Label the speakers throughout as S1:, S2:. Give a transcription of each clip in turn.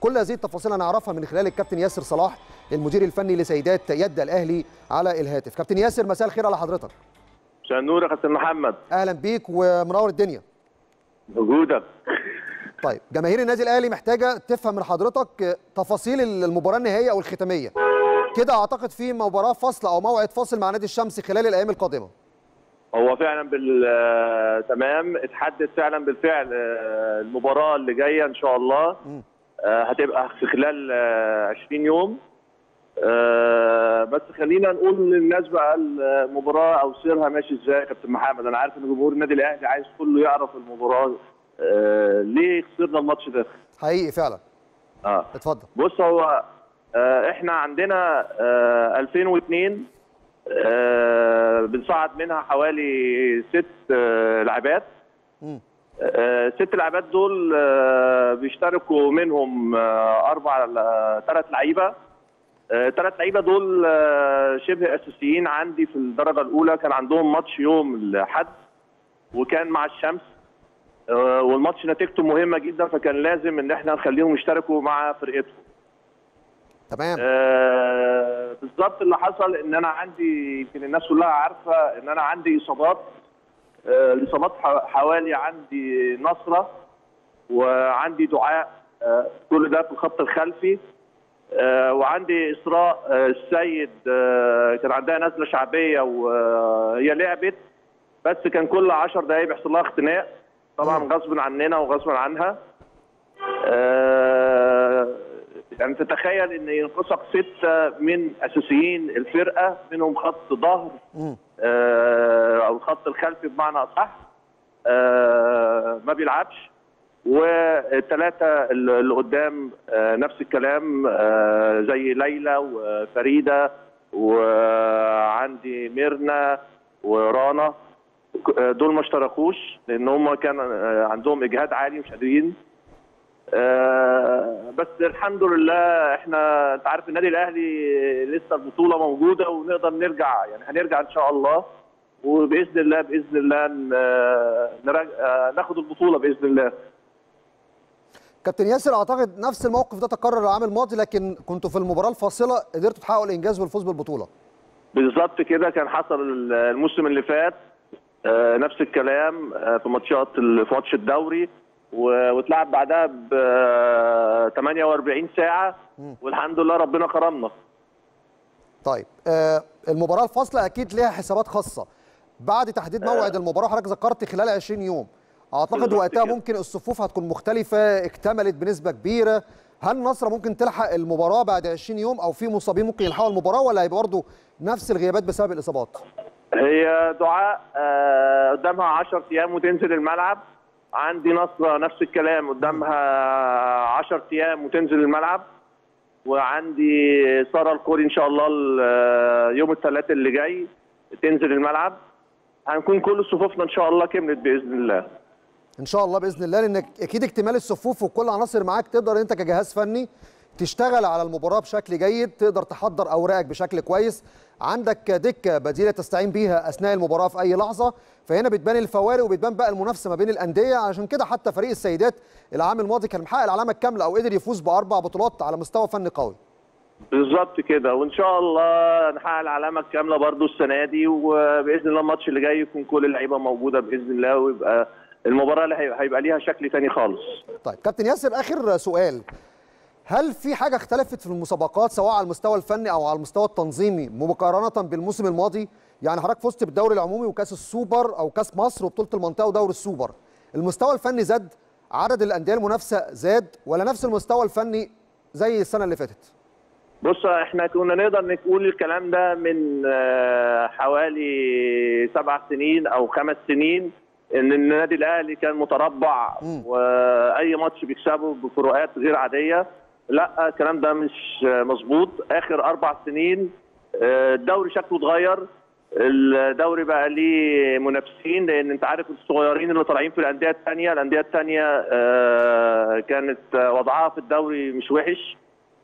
S1: كل هذه التفاصيل هنعرفها من خلال الكابتن ياسر صلاح المدير الفني لسيدات يد الاهلي على الهاتف كابتن ياسر مساء الخير على حضرتك
S2: مساء النور يا كابتن محمد
S1: اهلا بيك ومنور الدنيا
S2: وجودك
S1: طيب جماهير النادي الاهلي محتاجه تفهم من حضرتك تفاصيل المباراه النهائيه او الختاميه كده اعتقد في مباراه فاصله او موعد فاصل مع نادي الشمس خلال الايام القادمه
S2: هو فعلا بال آه، تمام اتحدد فعلا بالفعل آه، المباراه اللي جايه ان شاء الله
S1: مم.
S2: آه، هتبقى في خلال آه، 20 يوم آه، بس خلينا نقول للناس بقى المباراه او سيرها ماشي ازاي يا كابتن محمد انا عارف ان جمهور النادي الاهلي عايز كله يعرف المباراه آه، ليه خسرنا الماتش ده
S1: حقيقي فعلا
S2: اه
S1: اتفضل
S2: بص هو آه، احنا عندنا آه، 2002 آه، بنصعد منها حوالي ست آه، لعبات
S1: مم.
S2: آه، ست لعبات دول آه، بيشتركوا منهم آه، اربع ثلاث لعيبه ثلاث لعيبه دول آه، شبه اساسيين عندي في الدرجه الاولى كان عندهم ماتش يوم الاحد وكان مع الشمس آه، والماتش نتيجته مهمه جدا فكان لازم ان احنا نخليهم يشتركوا مع فرقتهم
S1: تمام
S2: آه، بالظبط اللي حصل ان انا عندي يمكن الناس كلها عارفه ان انا عندي اصابات آه، الاصابات ح- حوالي عندي نصره وعندي دعاء آه، كل ده في الخط الخلفي آه، وعندي اسراء آه، السيد آه، كان عندها نزله شعبيه وهي لعبت بس كان كل 10 دقائق بيحصل لها اختناق طبعا غصب عننا وغصب عنها آه، يعني تتخيل ان ينقصك سته من اساسيين الفرقه منهم خط ظهر
S1: مم.
S2: آه، او الخط الخلفي بمعنى اصح آه، ما بيلعبش والثلاثه اللي قدام آه، نفس الكلام آه، زي ليلى وفريده وعندي ميرنا ورانا آه، دول ما اشتركوش لان هم كان آه، عندهم اجهاد عالي مش قادرين آه، بس الحمد لله احنا انت عارف النادي الاهلي لسه البطوله موجوده ونقدر نرجع يعني هنرجع ان شاء الله وباذن الله باذن الله ن- نرج... آه، ناخد البطوله باذن الله
S1: كابتن ياسر اعتقد نفس الموقف ده تكرر العام الماضي لكن كنتوا في المباراه الفاصله قدرتوا تحققوا الانجاز والفوز بالبطوله
S2: بالظبط كده كان حصل الموسم اللي فات آه، نفس الكلام آه، في ماتشات ال- في ماتش الدوري و- واتلعب بعدها ب آه، 48 ساعه والحمد لله ربنا كرمنا
S1: طيب آه المباراه الفاصله اكيد ليها حسابات خاصه بعد تحديد موعد المباراه حضرتك ذكرت خلال 20 يوم اعتقد
S2: بالظبط
S1: وقتها
S2: كده.
S1: ممكن الصفوف هتكون مختلفه اكتملت بنسبه كبيره هل النصر ممكن تلحق المباراه بعد 20 يوم او في مصابين ممكن يلحقوا المباراه ولا هيبقى برضه نفس الغيابات بسبب الاصابات
S2: هي دعاء آه، قدامها 10 ايام وتنزل الملعب عندي نصرة نفس الكلام قدامها 10 ايام وتنزل الملعب وعندي ساره الكوري ان شاء الله ال- يوم الثلاثاء اللي جاي تنزل الملعب هنكون كل صفوفنا ان شاء الله كملت باذن الله
S1: ان شاء الله باذن الله لان اكيد اكتمال الصفوف وكل عناصر معاك تقدر انت كجهاز فني تشتغل على المباراه بشكل جيد تقدر تحضر اوراقك بشكل كويس عندك دكه بديله تستعين بيها اثناء المباراه في اي لحظه فهنا بتبان الفوارق وبتبان بقى المنافسه ما بين الانديه عشان كده حتى فريق السيدات العام الماضي كان محقق العلامه الكامله او قدر يفوز باربع بطولات على مستوى فني قوي
S2: بالظبط كده وان شاء الله نحقق العلامه الكامله برضو السنه دي وباذن الله الماتش اللي جاي يكون كل اللعيبه موجوده باذن الله ويبقى المباراه اللي هي- هيبقى ليها شكل تاني خالص
S1: طيب كابتن ياسر اخر سؤال هل في حاجه اختلفت في المسابقات سواء على المستوى الفني او على المستوى التنظيمي مقارنه بالموسم الماضي يعني حضرتك فزت بالدوري العمومي وكاس السوبر او كاس مصر وبطوله المنطقه ودوري السوبر المستوى الفني زاد عدد الانديه المنافسه زاد ولا نفس المستوى الفني زي السنه اللي فاتت
S2: بص احنا كنا نقدر نقول الكلام ده من آه، حوالي سبع سنين او خمس سنين ان النادي الاهلي كان متربع
S1: مم.
S2: واي ماتش بيكسبه بفروقات غير عاديه لا الكلام ده مش آه، مظبوط اخر اربع سنين آه، الدوري شكله اتغير الدوري بقى ليه منافسين لان انت عارف الصغيرين اللي طالعين في الانديه الثانيه الانديه الثانيه كانت آه، وضعها في الدوري مش وحش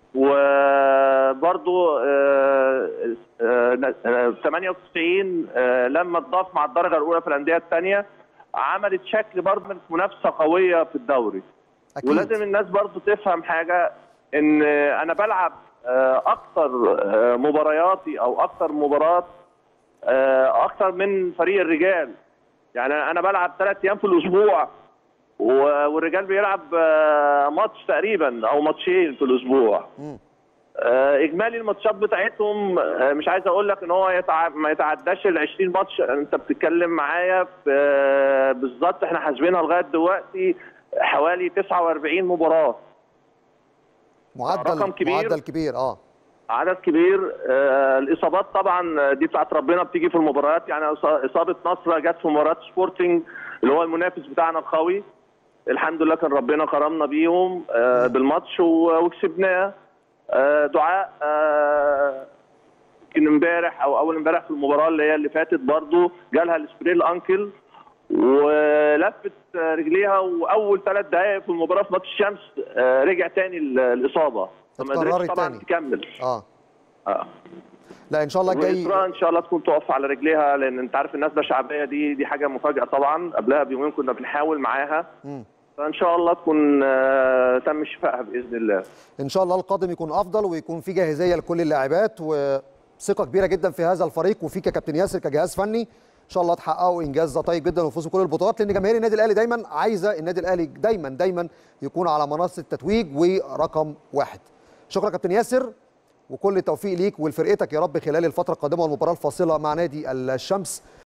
S2: وبرضو آه، آه، آه، 98 آه، لما اتضاف مع الدرجه الاولى في الانديه الثانيه عملت شكل برضو منافسه قويه في الدوري
S1: اكيد
S2: ولازم الناس برضو تفهم حاجه ان انا بلعب آه، اكتر آه، مبارياتي او اكتر مباراه آه، اكتر من فريق الرجال يعني انا بلعب ثلاث ايام في الاسبوع و- والرجال بيلعب آه، ماتش تقريبا او ماتشين في الاسبوع آه، اجمالي الماتشات بتاعتهم آه، مش عايز اقول لك ان هو يتع... ما يتعداش ال 20 ماتش انت بتتكلم معايا في آه، بالظبط احنا حاسبينها لغايه دلوقتي حوالي 49 مباراه
S1: معدل
S2: رقم كبير.
S1: معدل كبير اه
S2: عدد كبير آه، الاصابات طبعا دي بتاعت ربنا بتيجي في المباريات يعني إص- اصابه نصر جت في مباراه سبورتنج اللي هو المنافس بتاعنا القوي الحمد لله كان ربنا كرمنا بيهم آه، بالماتش و- وكسبناه آه، دعاء آه، يمكن امبارح او اول امبارح في المباراه اللي هي اللي فاتت برضو جالها السبري الانكل ولفت آه، رجليها واول ثلاث دقائق في المباراه في ماتش الشمس آه، رجع تاني ال- الاصابه فما
S1: اتكررت
S2: قدرتش طبعا
S1: تاني.
S2: تكمل
S1: اه
S2: آه.
S1: لا ان شاء الله الجاي
S2: وإسراء ان شاء الله تكون تقف على رجليها لان انت عارف النسبه الشعبيه دي دي حاجه مفاجاه طبعا قبلها بيومين كنا بنحاول معاها
S1: مم.
S2: فان شاء الله تكون آه، تم شفائها باذن الله
S1: ان شاء الله القادم يكون افضل ويكون في جاهزيه لكل اللاعبات وثقه كبيره جدا في هذا الفريق وفيك يا كابتن ياسر كجهاز فني ان شاء الله تحققوا انجاز طيب جدا وتفوزوا بكل البطولات لان جماهير النادي الاهلي دايما عايزه النادي الاهلي دايما دايما يكون على منصه التتويج ورقم واحد شكرا كابتن ياسر وكل التوفيق ليك ولفرقتك يا رب خلال الفتره القادمه والمباراه الفاصله مع نادي الشمس